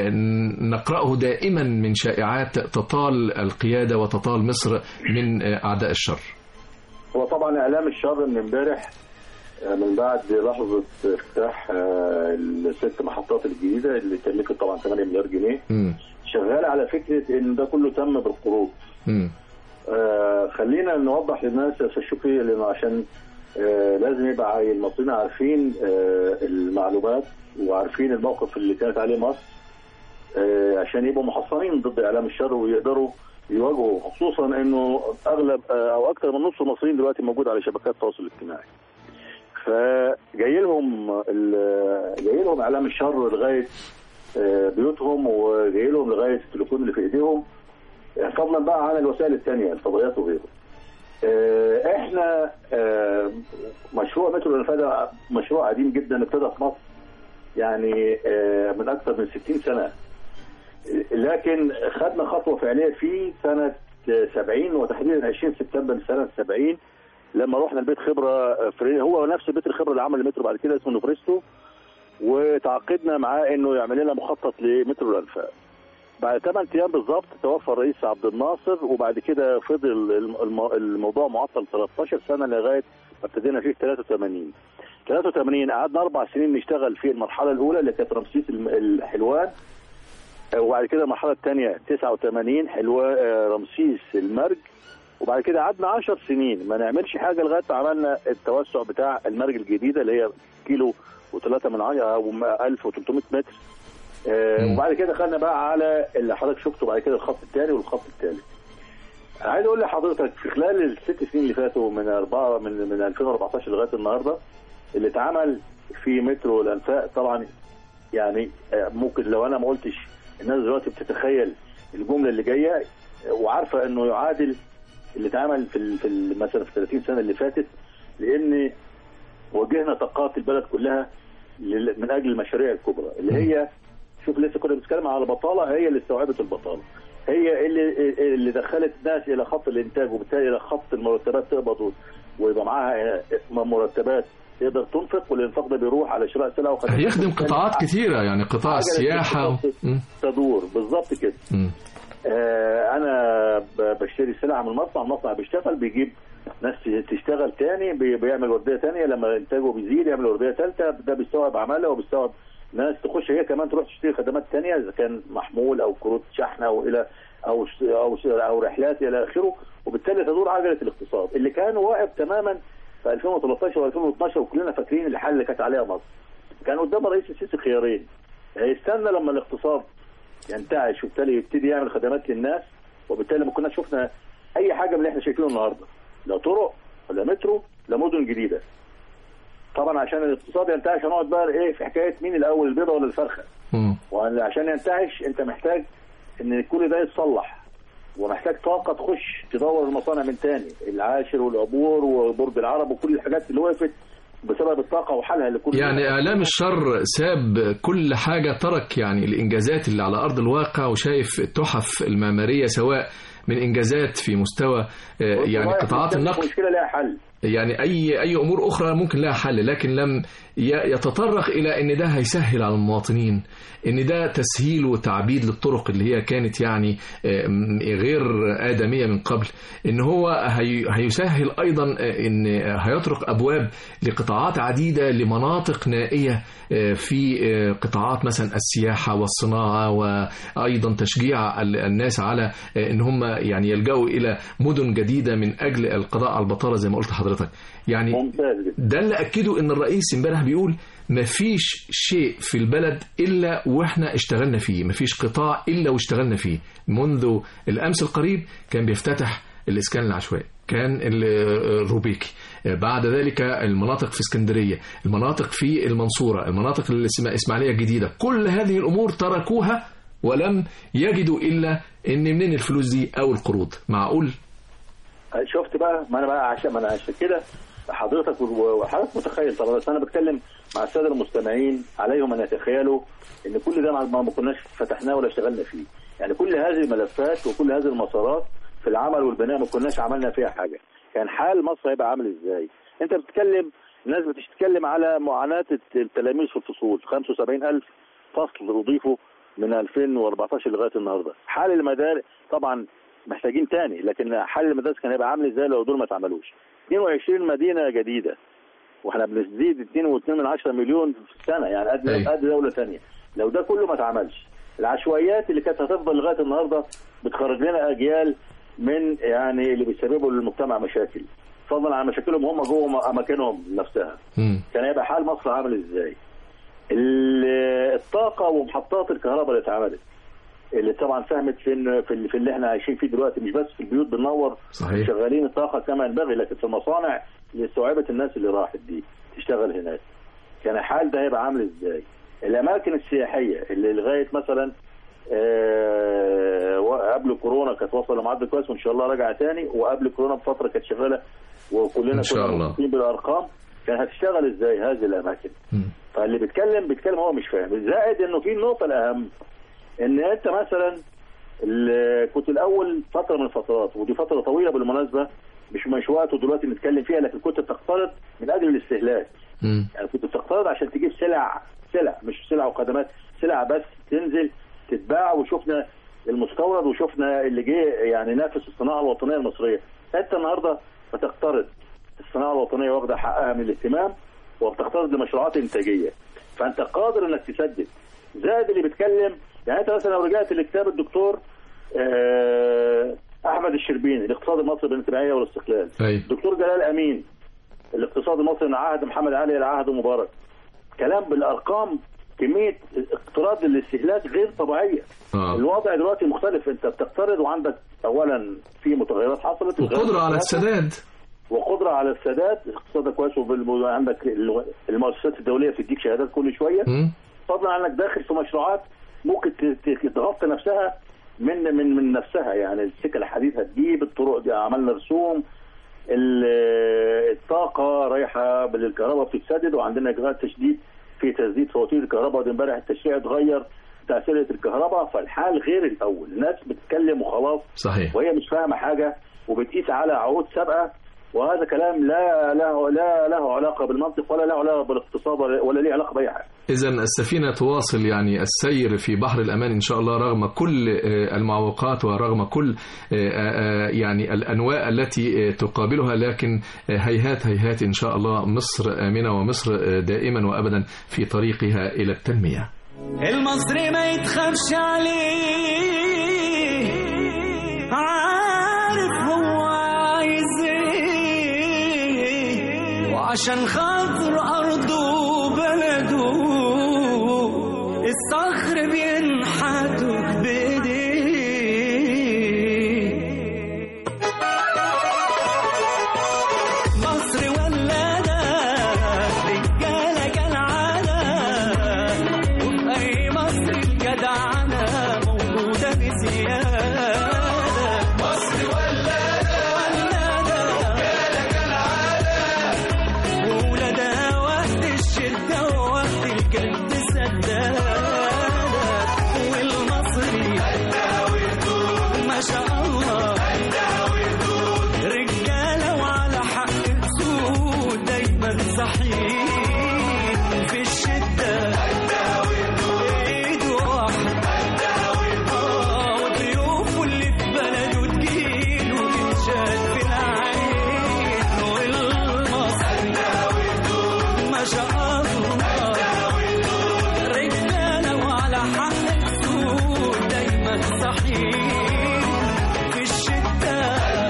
نقرأه دائما من شائعات تطال القيادة وتطال مصر من أعداء الشر هو طبعا اعلام الشر من امبارح من بعد لحظه افتتاح الست محطات الجديده اللي كلفت طبعا 8 مليار جنيه م. شغال على فكره ان ده كله تم بالقروض م. آه خلينا نوضح للناس يا استاذ شكري لانه عشان آه لازم يبقى المصريين عارفين آه المعلومات وعارفين الموقف اللي كانت عليه مصر آه عشان يبقوا محصنين ضد اعلام الشر ويقدروا يواجهوا خصوصا انه اغلب آه او اكثر من نص المصريين دلوقتي موجود على شبكات التواصل الاجتماعي. فجاي لهم جاي لهم اعلام الشر لغايه آه بيوتهم وجاي لهم لغايه التليفون اللي في ايديهم فضلا بقى عن الوسائل الثانيه الفضائيات وغيره. احنا مشروع مترو الانفاق مشروع قديم جدا ابتدى في مصر يعني من اكثر من 60 سنه لكن خدنا خطوه فعليه في سنه 70 وتحديدا 20 سبتمبر سنه 70 لما رحنا البيت خبره هو نفس بيت الخبره اللي عمل المترو بعد كده اسمه نوفريستو وتعاقدنا معاه انه يعمل لنا مخطط لمترو الانفاق بعد 8 ايام بالظبط توفى الرئيس عبد الناصر وبعد كده فضل الموضوع معطل 13 سنه لغايه ما ابتدينا فيه 83 83 قعدنا اربع سنين نشتغل في المرحله الاولى اللي كانت رمسيس الحلوان وبعد كده المرحله الثانيه 89 حلوان رمسيس المرج وبعد كده قعدنا 10 سنين ما نعملش حاجه لغايه ما عملنا التوسع بتاع المرج الجديده اللي هي كيلو و3 من 10 او 1300 متر آه وبعد كده خدنا بقى على اللي حضرتك شفته بعد كده الخط الثاني والخط الثالث. عايز اقول لحضرتك في خلال الست سنين اللي فاتوا من أربعة من من 2014 لغايه النهارده اللي اتعمل في مترو الانفاق طبعا يعني ممكن لو انا ما قلتش الناس دلوقتي بتتخيل الجمله اللي جايه وعارفه انه يعادل اللي اتعمل في في مثلا في 30 سنه اللي فاتت لان وجهنا طاقات البلد كلها من اجل المشاريع الكبرى اللي هي شوف لسه كنا بنتكلم على البطاله هي اللي استوعبت البطاله هي اللي اللي دخلت الناس الى خط الانتاج وبالتالي الى خط المرتبات تقبض ويبقى معاها مرتبات تقدر تنفق والانفاق ده بيروح على شراء سلع وخدمات هيخدم قطاعات كثيره يعني قطاع السياحه و... تدور بالظبط كده آه انا بشتري سلعه من المصنع المصنع بيشتغل بيجيب ناس تشتغل تاني بيعمل ورديه تانية لما انتاجه بيزيد يعمل ورديه ثالثه ده بيستوعب عماله وبيستوعب ناس تخش هي كمان تروح تشتري خدمات ثانيه اذا كان محمول او كروت شحن او الى او او او رحلات الى اخره وبالتالي تدور عجله الاقتصاد اللي كان واقف تماما في 2013 و2012 وكلنا فاكرين الحل اللي كانت عليها مصر كان قدام الرئيس السيسي خيارين يستنى لما الاقتصاد ينتعش وبالتالي يبتدي يعمل خدمات للناس وبالتالي ما كناش شفنا اي حاجه من اللي احنا شايفينه النهارده لا طرق ولا مترو لا مدن جديده طبعا عشان الاقتصاد ينتعش هنقعد بقى ايه في حكايه مين الاول البيضه ولا الفرخه مم. وعشان ينتعش انت محتاج ان كل ده يتصلح ومحتاج طاقه تخش تدور المصانع من تاني العاشر والعبور وبرج العرب وكل الحاجات اللي وقفت بسبب الطاقه وحالها لكل يعني اعلام الشر ساب كل حاجه ترك يعني الانجازات اللي على ارض الواقع وشايف التحف المعماريه سواء من انجازات في مستوى آه، يعني قطاعات النقل المشكله لها حل يعني اي اي امور اخرى ممكن لها حل لكن لم ي- يتطرق الى ان ده هيسهل على المواطنين ان ده تسهيل وتعبيد للطرق اللي هي كانت يعني آه، م- غير ادميه من قبل ان هو هي- هيسهل ايضا آه، ان هيطرق ابواب لقطاعات عديده لمناطق نائيه آه، في آه، قطاعات مثلا السياحه والصناعه وايضا تشجيع ال- الناس على آه، ان هم يعني يلجأوا الى مدن جديده من اجل القضاء على البطاله زي ما قلت لحضرتك يعني ممتاز جدا ده اللي اكده ان الرئيس امبارح بيقول مفيش شيء في البلد الا واحنا اشتغلنا فيه مفيش قطاع الا واشتغلنا فيه منذ الامس القريب كان بيفتتح الاسكان العشوائي كان ال- الروبيكي بعد ذلك المناطق في اسكندريه المناطق في المنصوره المناطق الاسماعيليه الجديده كل هذه الامور تركوها ولم يجدوا الا ان منين الفلوس دي او القروض معقول شفت بقى ما انا بقى عشان ما انا عشان كده حضرتك و- وحضرتك متخيل طبعا بس انا بتكلم مع الساده المستمعين عليهم ان يتخيلوا ان كل ده ما ما كناش فتحناه ولا اشتغلنا فيه يعني كل هذه الملفات وكل هذه المسارات في العمل والبناء ما كناش عملنا فيها حاجه كان حال مصر هيبقى عامل ازاي انت بتتكلم الناس بتتكلم على معاناه التلاميذ في الفصول 75000 فصل اضيفوا من 2014 لغايه النهارده حال المدارس طبعا محتاجين تاني لكن حل المدارس كان هيبقى عامل ازاي لو دول ما اتعملوش 22 مدينه جديده واحنا بنزيد 2.2 من 10 مليون في السنه يعني قد أيوة. قد دوله ثانيه لو ده كله ما اتعملش العشوائيات اللي كانت هتفضل لغايه النهارده بتخرج لنا اجيال من يعني اللي بيسببوا للمجتمع مشاكل فضلا عن مشاكلهم هم جوه اماكنهم نفسها مم. كان هيبقى حال مصر عامل ازاي ال- الطاقه ومحطات الكهرباء اللي اتعملت اللي طبعا ساهمت في إن- في اللي, في اللي احنا عايشين فيه دلوقتي مش بس في البيوت بننور صحيح شغالين الطاقه كما ينبغي لكن في المصانع اللي استوعبت الناس اللي راحت دي تشتغل هناك كان الحال ده هيبقى عامل ازاي الاماكن السياحيه اللي لغايه مثلا آه قبل كورونا كانت واصله لمعدل كويس وان شاء الله راجعه تاني وقبل كورونا بفتره كانت شغاله وكلنا إن شاء كنا الله. مبسوطين بالارقام كان هتشتغل ازاي هذه الاماكن مم. فاللي بيتكلم بيتكلم هو مش فاهم زائد انه في النقطه الاهم ان انت مثلا ال- كنت الاول فتره من الفترات ودي فتره طويله بالمناسبه مش مش وقته دلوقتي نتكلم فيها لكن كنت بتقترض من اجل الاستهلاك مم. يعني كنت بتقترض عشان تجيب سلع سلع مش سلع وخدمات سلع بس تنزل تتباع وشفنا المستورد وشفنا اللي جه يعني نافس الصناعه الوطنيه المصريه انت النهارده بتقترض الصناعه الوطنيه واخده حقها من الاهتمام وبتقترض لمشروعات انتاجيه فانت قادر انك تسدد زائد اللي بيتكلم يعني انت مثلا لو رجعت لكتاب الدكتور آه، احمد الشربيني الاقتصاد المصري بالانتباهيه والاستقلال أيوة. الدكتور جلال امين الاقتصاد المصري من عهد محمد علي الى عهد مبارك كلام بالارقام كميه اقتراض للاستهلاك غير طبيعيه آه. الوضع دلوقتي مختلف انت بتقترض وعندك اولا في متغيرات حصلت وقدرة على السداد وقدره على السداد اقتصادك كويس وعندك المؤسسات الدوليه تديك شهادات كل شويه مم. فضلا عنك داخل في مشروعات ممكن ت- ت- تغطي نفسها من من من نفسها يعني السكه الحديد هتجيب الطرق دي عملنا رسوم ال- الطاقه رايحه بالكهرباء بتتسدد وعندنا اجراء تشديد في تسديد فواتير الكهرباء ودي امبارح التشريع اتغير بتاع سلة الكهرباء فالحال غير الاول الناس بتتكلم وخلاص صحيح وهي مش فاهمه حاجه وبتقيس على عقود سابقه وهذا كلام لا له لا له علاقه بالمنطق ولا له علاقه بالاقتصاد ولا ولا ليه علاقه باي حاجه إذا السفينة تواصل يعني السير في بحر الأمان إن شاء الله رغم كل آه، المعوقات ورغم كل آه، آه، يعني الأنواء التي آه، تقابلها لكن آه، هيهات هيهات إن شاء الله مصر آمنة ومصر آه، دائما وأبدا في طريقها إلى التنمية المصري ما يتخافش عليه عارف هو عايز ايه وعشان خاطر ارضه بلده الصخر بينحتوا بايديه مصر ولادة رجالة كالعادة وفي أي مصر الجدعنة موجودة بزيادة مصر ولادة رجالة كالعادة وولادها وقت الشدة ووقت الجد سدادة والمصري ما شاء الله رجالة وعلى حق السود دايما صحيح في الشدة ايد واحدة آه، وضيوفه اللي في بلده تجيله تتشال في العين والمصري ما شاء الله رجالة وعلى حق السود دايما صحيح في الشدة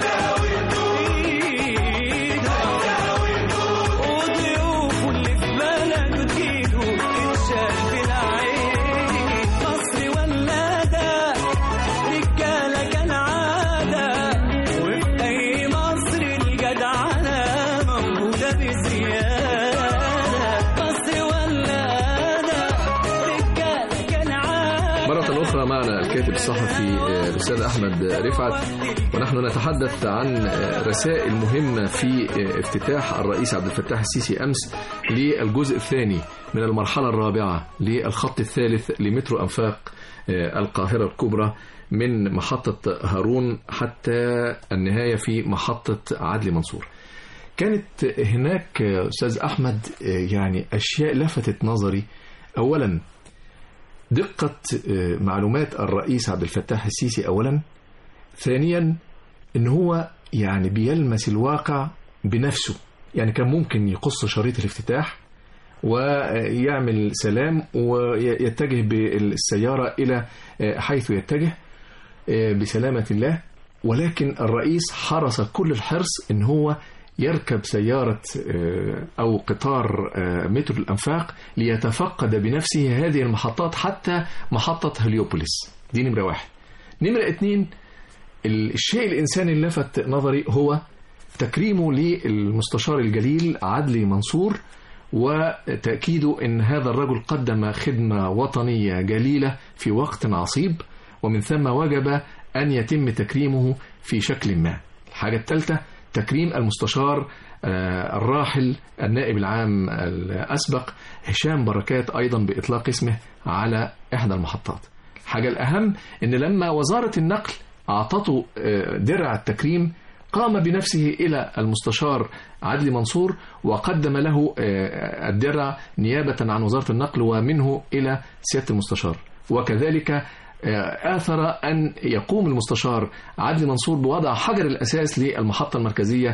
وضيوفه اللي في بلده تجيله تتشال في العين مصر ولادة رجالة كالعادة وفي أي مصر الجدعنة موجودة بزيادة مصر ولادة رجالة كالعادة مرة أخرى معنا الكاتب الصحفي آه، الأستاذ أحمد رفعت ونحن نتحدث عن آه، رسائل مهمة في آه، افتتاح الرئيس عبد الفتاح السيسي أمس للجزء الثاني من المرحلة الرابعة للخط الثالث لمترو أنفاق آه، القاهرة الكبرى من محطة هارون حتى النهاية في محطة عدلي منصور كانت هناك آه، أستاذ أحمد آه، يعني أشياء لفتت نظري أولا دقة آه، معلومات الرئيس عبد الفتاح السيسي أولا ثانيا ان هو يعني بيلمس الواقع بنفسه يعني كان ممكن يقص شريط الافتتاح ويعمل سلام ويتجه بالسيارة إلى حيث يتجه بسلامة الله ولكن الرئيس حرص كل الحرص ان هو يركب سيارة أو قطار مترو الأنفاق ليتفقد بنفسه هذه المحطات حتى محطة هليوبوليس دي نمرة واحد نمرة اتنين الشيء الإنساني اللي لفت نظري هو تكريمه للمستشار الجليل عدلي منصور وتأكيده أن هذا الرجل قدم خدمة وطنية جليلة في وقت عصيب ومن ثم وجب أن يتم تكريمه في شكل ما الحاجة الثالثة تكريم المستشار الراحل النائب العام الأسبق هشام بركات أيضا بإطلاق اسمه على إحدى المحطات الحاجة الأهم أن لما وزارة النقل أعطته درع التكريم قام بنفسه إلى المستشار عدلي منصور وقدم له الدرع نيابة عن وزارة النقل ومنه إلى سيادة المستشار وكذلك آثر أن يقوم المستشار عدلي منصور بوضع حجر الأساس للمحطة المركزية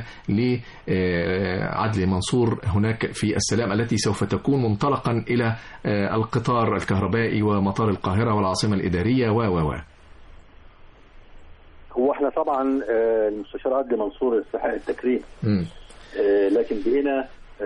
لعدلي منصور هناك في السلام التي سوف تكون منطلقا إلى القطار الكهربائي ومطار القاهرة والعاصمة الإدارية و و و هو احنا طبعا المستشار عدلي منصور يستحق التكريم لكن بقينا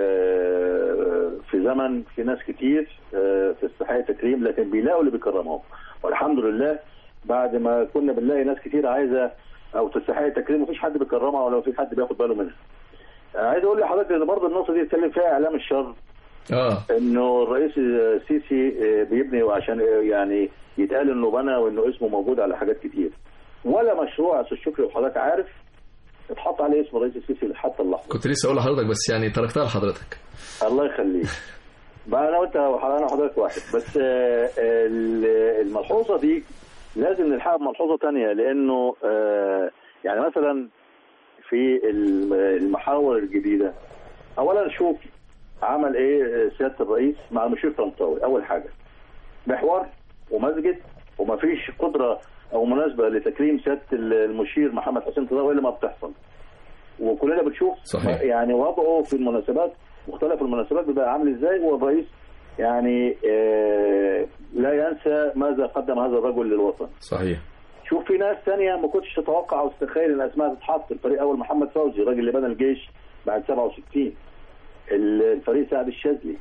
في زمن في ناس كتير تستحق التكريم لكن بيلاقوا اللي بيكرمهم والحمد لله بعد ما كنا بنلاقي ناس كتير عايزه او تستحق التكريم مفيش حد بيكرمها ولا في حد بياخد باله منها. عايز اقول لحضرتك ان برضه النقطه دي اتكلم فيها اعلام الشر اه انه الرئيس السيسي بيبني وعشان يعني يتقال انه بنى وانه اسمه موجود على حاجات كتير. ولا مشروع استاذ شكري وحضرتك عارف اتحط عليه اسم الرئيس السيسي حتى اللحظه. كنت لسه اقول لحضرتك بس يعني تركتها لحضرتك. الله يخليك. بقى انا وانت انا وحضرتك واحد بس الملحوظه دي لازم نلحقها بملحوظه ثانيه لانه يعني مثلا في المحاور الجديده اولا شوف عمل ايه سياده الرئيس مع المشير طنطاوي اول حاجه محور ومسجد ومفيش قدره او مناسبه لتكريم سياده المشير محمد حسين طنطاوي الا ما بتحصل وكلنا بنشوف صحيح. يعني وضعه في المناسبات مختلف المناسبات بيبقى عامل ازاي والرئيس يعني آه لا ينسى ماذا قدم هذا الرجل للوطن صحيح شوف في ناس ثانيه ما كنتش تتوقع او تتخيل ان اسمها تتحط الفريق اول محمد فوزي الراجل اللي بنى الجيش بعد 67 الفريق سعد الشاذلي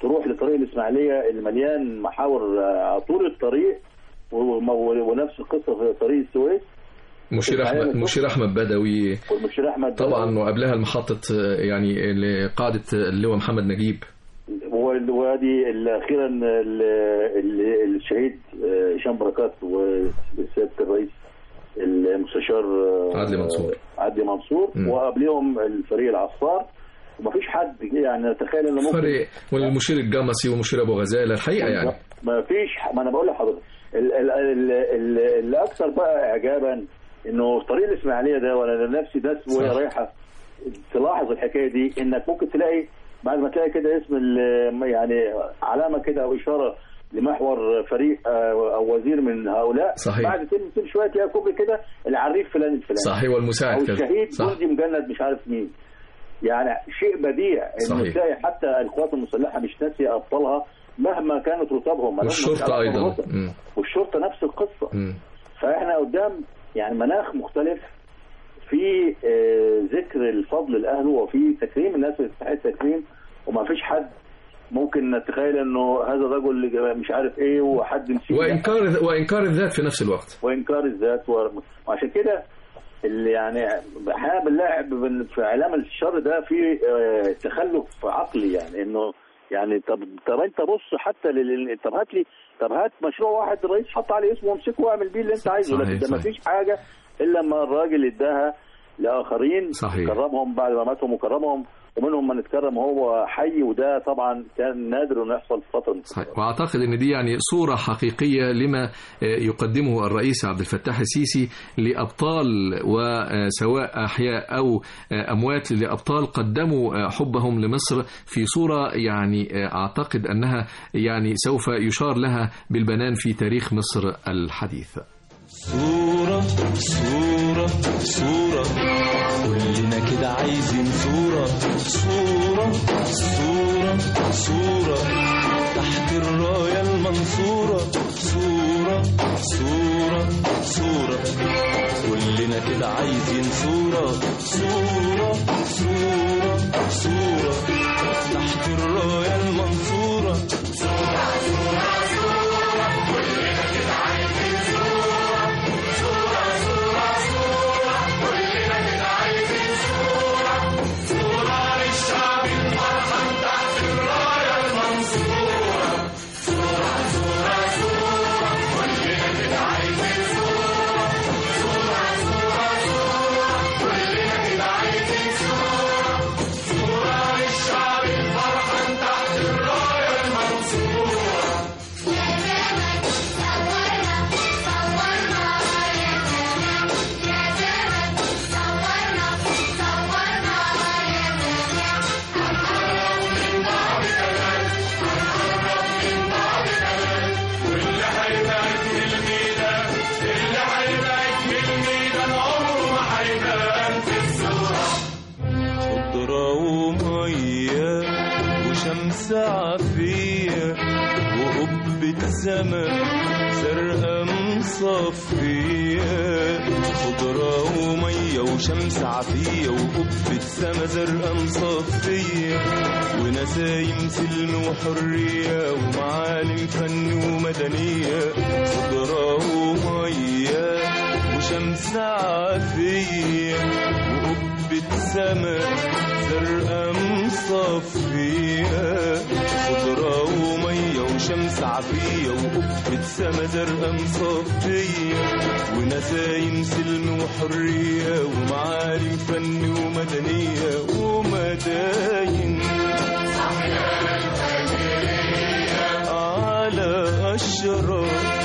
تروح لطريق الاسماعيليه اللي مليان محاور آه، طول الطريق وم- ونفس القصه في طريق السويس مشير احمد مشير احمد بدوي والمشير احمد طبعا وقبلها المحطه آه، يعني لقاده اللواء محمد نجيب وال- وادي اخيرا ال- ال- الشهيد آه، هشام بركات وسياده الرئيس المستشار آه، عدلي منصور. عدلي منصور مم. وقبلهم الفريق العصار ومفيش حد يعني نتخيل انه ممكن فريق والمشير الجمسي ومشير ابو غزاله الحقيقه يعني ما فيش ما انا بقول لحضرتك ال- ال- ال- ال- اللي اكثر بقى اعجابا انه في طريق الاسماعيليه ده وانا نفسي ده وهي صح. رايحه تلاحظ الحكايه دي انك ممكن تلاقي بعد ما تلاقي كده اسم ال- يعني علامه كده او اشاره لمحور فريق آه، او وزير من هؤلاء صحيح. بعد كده كل شويه تلاقي كوبري كده العريف فلان الفلاني صحيح والمساعد او كذا الشهيد صح جندي مجند مش عارف مين يعني شيء بديع انه صحيح. تلاقي حتى القوات المسلحه مش ناسيه ابطالها مهما كانت رتبهم ما لهمش والشرطه علاقة ايضا بالرتب. مم. والشرطه نفس القصه مم. فاحنا قدام يعني مناخ مختلف في آه، ذكر الفضل لاهله وفي تكريم الناس اللي تستحق التكريم وما فيش حد ممكن نتخيل انه هذا الرجل مش عارف ايه وحد نسيه وانكار وانكار الذات في نفس الوقت وانكار الذات و- وعشان كده اللي يعني احيانا بنلاعب بن- في اعلام الشر ده في آه، تخلف عقلي يعني انه يعني طب طب انت بص حتى لل... طب هات لي طب هات مشروع واحد الرئيس حط عليه اسمه وامسكه واعمل بيه اللي انت عايزه صحيح، لكن ده ما صحيح. فيش حاجه الا لما الراجل اداها لاخرين صحيح. كرمهم بعد ما ماتهم وكرمهم ومنهم من اتكرم وهو حي وده طبعا كان نادر انه يحصل في فتره من صحيح. واعتقد ان دي يعني صوره حقيقيه لما آه، يقدمه الرئيس عبد الفتاح السيسي لابطال وسواء احياء او آه، اموات لابطال قدموا آه، حبهم لمصر في صوره يعني آه، اعتقد انها يعني سوف يشار لها بالبنان في تاريخ مصر الحديث. صورة صورة صورة كلنا كده عايزين صورة صورة صورة صورة تحت الراية المنصورة صورة صورة صورة كلنا كده عايزين صورة صورة صورة صورة تحت الراية المنصورة خضرة ومية وشمس عافية وقبة سما زرقاء مصفية خضرة ومية وشمس عافية وقبة سما زرقاء مصفية ونسايم سلم وحرية ومعالم فن ومدنية خضرة ومية وشمس عافية وقبة سما زرقاء مصفية خضرة ومية وشمس عافية وقبة سما زرقاء مصفية ونسايم سلم وحرية ومعالم فن ومدنية ومداين على أشرار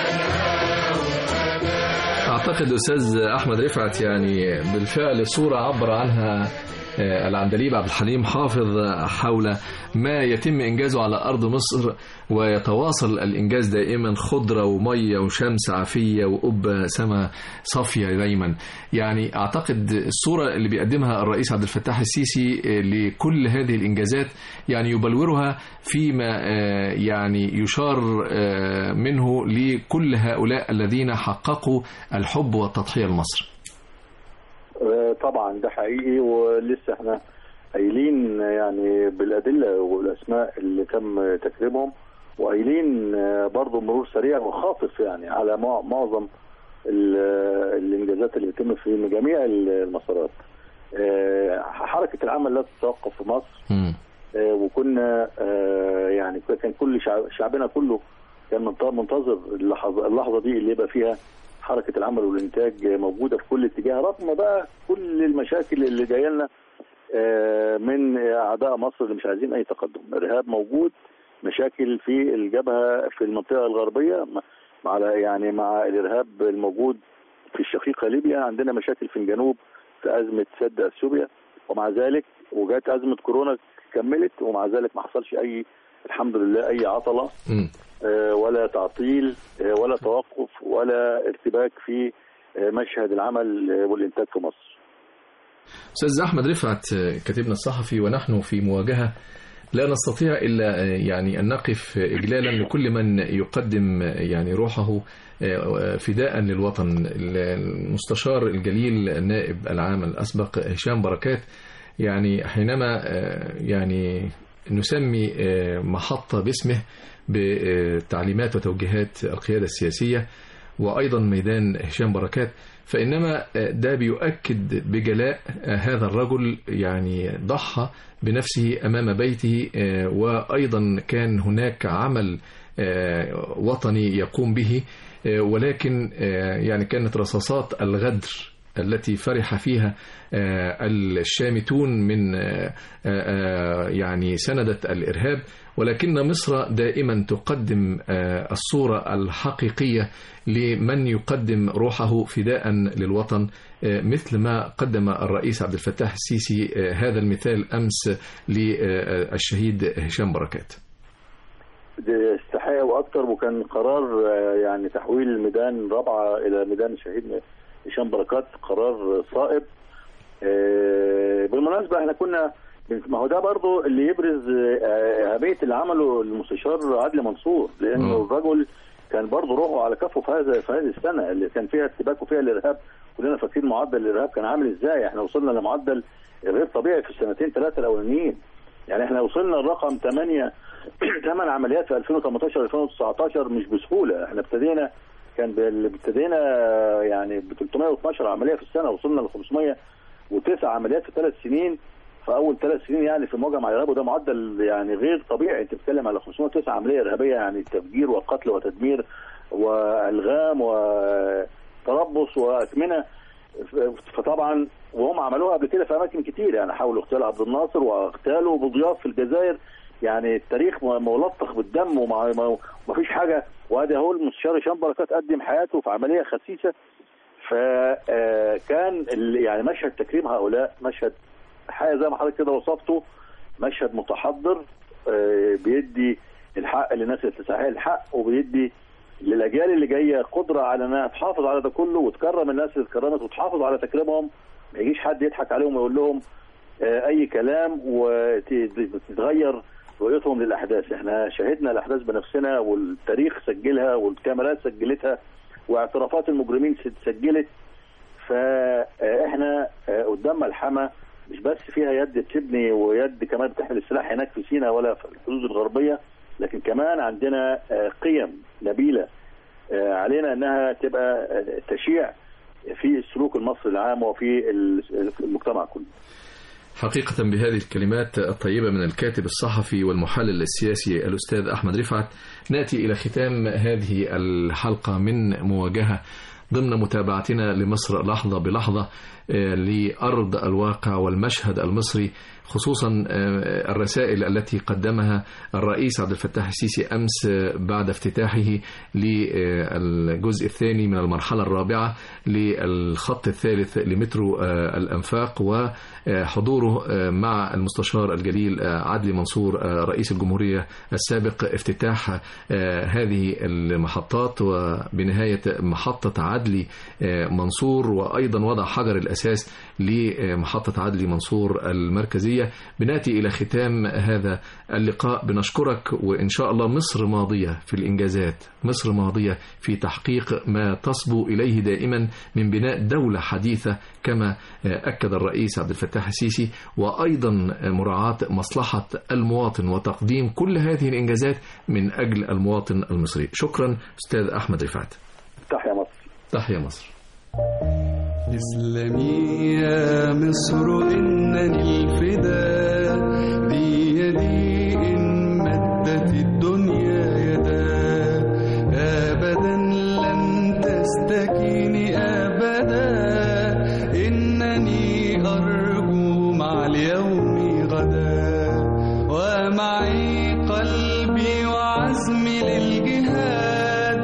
اعتقد استاذ احمد رفعت يعني بالفعل صوره عبر عنها آه، العندليب عبد الحليم حافظ حول ما يتم انجازه على ارض مصر ويتواصل الانجاز دائما خضره وميه وشمس عافيه وقبه سما صافيه دايما يعني اعتقد الصوره اللي بيقدمها الرئيس عبد الفتاح السيسي آه، لكل هذه الانجازات يعني يبلورها فيما آه، يعني يشار آه، منه لكل هؤلاء الذين حققوا الحب والتضحيه لمصر آه، طبعا ده حقيقي ولسه احنا قايلين يعني بالادله والاسماء اللي تم تكريمهم وقايلين آه، برضه مرور سريع وخاطف يعني على مع- معظم ال- الانجازات اللي بتتم في جميع المسارات. آه، حركه العمل لا تتوقف في مصر مم. آه، وكنا آه، يعني كان كل شعب- شعبنا كله كان منت- منتظر اللحظه اللحظه دي اللي يبقى فيها حركه العمل والانتاج موجوده في كل اتجاه رغم بقى كل المشاكل اللي جايه لنا آه، من اعداء مصر اللي مش عايزين اي تقدم، ارهاب موجود مشاكل في الجبهه في المنطقه الغربيه مع- مع يعني مع الارهاب الموجود في الشقيقه ليبيا عندنا مشاكل في الجنوب في ازمه سد اثيوبيا ومع ذلك وجات ازمه كورونا كملت ومع ذلك ما حصلش اي الحمد لله اي عطله مم. آه، ولا تعطيل آه، ولا توقف ولا ارتباك في آه، مشهد العمل آه، والانتاج في مصر. أستاذ أحمد رفعت كاتبنا الصحفي ونحن في مواجهة لا نستطيع إلا يعني أن نقف إجلالا لكل من يقدم يعني روحه فداء للوطن المستشار الجليل النائب العام الأسبق هشام بركات يعني حينما يعني نسمي محطة باسمه بتعليمات وتوجيهات القيادة السياسية وأيضا ميدان هشام بركات فإنما ده بيؤكد بجلاء هذا الرجل يعني ضحى بنفسه أمام بيته وأيضا كان هناك عمل وطني يقوم به ولكن يعني كانت رصاصات الغدر التي فرح فيها الشامتون من يعني سندة الإرهاب ولكن مصر دائما تقدم الصورة الحقيقية لمن يقدم روحه فداء للوطن مثل ما قدم الرئيس عبد الفتاح السيسي هذا المثال أمس للشهيد هشام بركات استحقاق واكثر وكان قرار يعني تحويل ميدان رابعه الى ميدان الشهيد هشام بركات قرار صائب بالمناسبه احنا كنا ما هو ده برضه اللي يبرز اهميه اللي عمله المستشار عدلي منصور لانه الرجل كان برضه روحه على كفه في هذا في هذه السنه اللي كان فيها ارتباك وفيها الارهاب كلنا فاكرين معدل الارهاب كان عامل ازاي احنا وصلنا لمعدل غير طبيعي في السنتين ثلاثه الاولانيين يعني احنا وصلنا لرقم 8 8 عمليات في 2018 2019 مش بسهوله احنا ابتدينا كان ابتدينا يعني ب 312 عمليه في السنه وصلنا ل 509 عمليات في ثلاث سنين في اول ثلاث سنين يعني في المواجهه مع الارهاب وده معدل يعني غير طبيعي انت بتتكلم على 509 عمليه ارهابيه يعني تفجير وقتل وتدمير والغام وتربص واكمنه فطبعا وهم عملوها قبل كده في اماكن كتير يعني حاولوا اغتيال عبد الناصر واغتالوا بضياف في الجزائر يعني التاريخ ملطخ بالدم وما فيش حاجه وادي اهو المستشار هشام بركات قدم حياته في عمليه خسيسه فكان يعني مشهد تكريم هؤلاء مشهد حاجه زي ما حضرتك كده وصفته مشهد متحضر بيدي الحق للناس اللي تستحق الحق وبيدي للاجيال اللي جايه قدره على انها تحافظ على ده كله وتكرم الناس اللي اتكرمت وتحافظ على تكريمهم ما يجيش حد يضحك عليهم ويقول لهم اي كلام وتتغير رؤيتهم للاحداث احنا شاهدنا الاحداث بنفسنا والتاريخ سجلها والكاميرات سجلتها واعترافات المجرمين سجلت فاحنا قدام ملحمه مش بس فيها يد بتبني ويد كمان بتحمل السلاح هناك في سيناء ولا في الحدود الغربيه لكن كمان عندنا قيم نبيله علينا انها تبقى تشيع في السلوك المصري العام وفي المجتمع كله. حقيقة بهذه الكلمات الطيبة من الكاتب الصحفي والمحلل السياسي الأستاذ أحمد رفعت نأتي إلى ختام هذه الحلقة من مواجهة ضمن متابعتنا لمصر لحظة بلحظة لأرض الواقع والمشهد المصري خصوصا الرسائل التي قدمها الرئيس عبد الفتاح السيسي أمس بعد افتتاحه للجزء الثاني من المرحلة الرابعة للخط الثالث لمترو الأنفاق وحضوره مع المستشار الجليل عدلي منصور رئيس الجمهورية السابق افتتاح هذه المحطات وبنهاية محطة عدلي منصور وأيضا وضع حجر الأساس لمحطة عدلي منصور المركزية الداخلية بنأتي إلى ختام هذا اللقاء بنشكرك وإن شاء الله مصر ماضية في الإنجازات مصر ماضية في تحقيق ما تصبو إليه دائما من بناء دولة حديثة كما أكد الرئيس عبد الفتاح السيسي وأيضا مراعاة مصلحة المواطن وتقديم كل هذه الإنجازات من أجل المواطن المصري شكرا أستاذ أحمد رفعت تحيا مصر تحيا مصر اسلمي يا مصر إنني الفداء دي يدي إن مدت الدنيا يدا أبدا لن تستكيني أبدا إنني أرجو مع اليوم غدا ومعي قلبي وعزمي للجهاد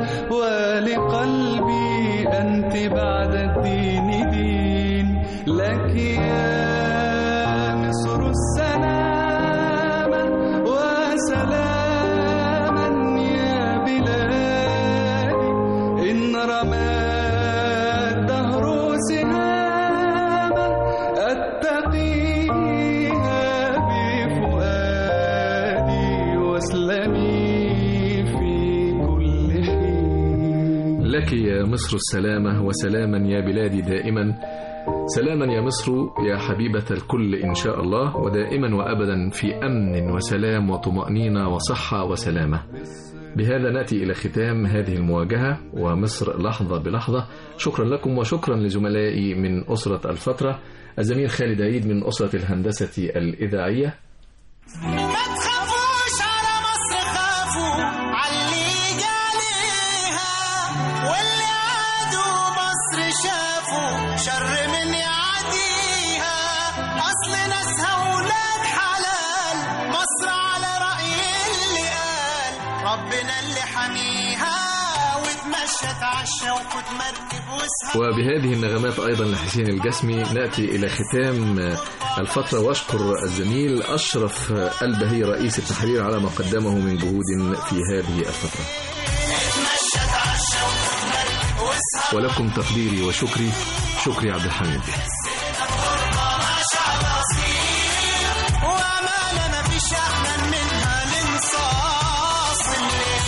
ولقلبي أنت بعد الدين دين لك يا مصر السلامة وسلاما يا بلادي إن رمى الدهر سهاما أتقيها بفؤادي واسلمي في كل حين لك يا مصر السلامة وسلاما يا بلادي دائما سلاما يا مصر يا حبيبة الكل إن شاء الله ودائما وأبدا في أمن وسلام وطمأنينة وصحة وسلامة بهذا نأتي إلى ختام هذه المواجهة ومصر لحظة بلحظة شكرا لكم وشكرا لزملائي من أسرة الفترة الزميل خالد عيد من أسرة الهندسة الإذاعية ما تخافوش على مصر خافوا علي جاليها واللي عادوا مصر شافوا شر من يعديها اصل ناسها ولاد حلال مصر على رأي اللي قال ربنا اللي حميها وتمشى تعشى وخد مركب واسهر وبهذه النغمات أيضا لحسين الجسمي نأتي إلى ختام الفترة وأشكر الزميل أشرف البهي رئيس التحرير على ما قدمه من جهود في هذه الفترة اتمشى تعشى وخد مركب واسهر ولكم تقديري وشكري شكري عبد الحميد وأمانة مفيش أحلى منها لنصاص الليل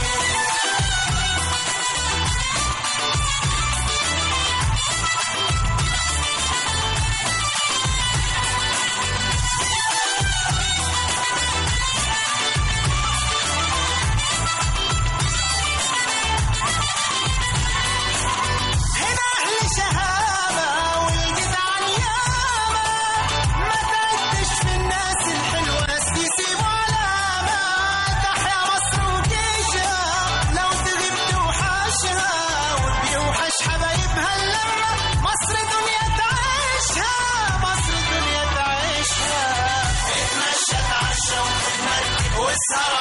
هنا أهل شهامة والجدعان ياما ما تعدش في الناس الحلوة ناس بيسيبوا علامة تحيا مصر وجيشها لو تغيب توحشها وبيوحش حبايبها اللمة مصر دنيا تعيشها مصر دنيا تعيشها اتمشى تعشى وخد مركب واسهر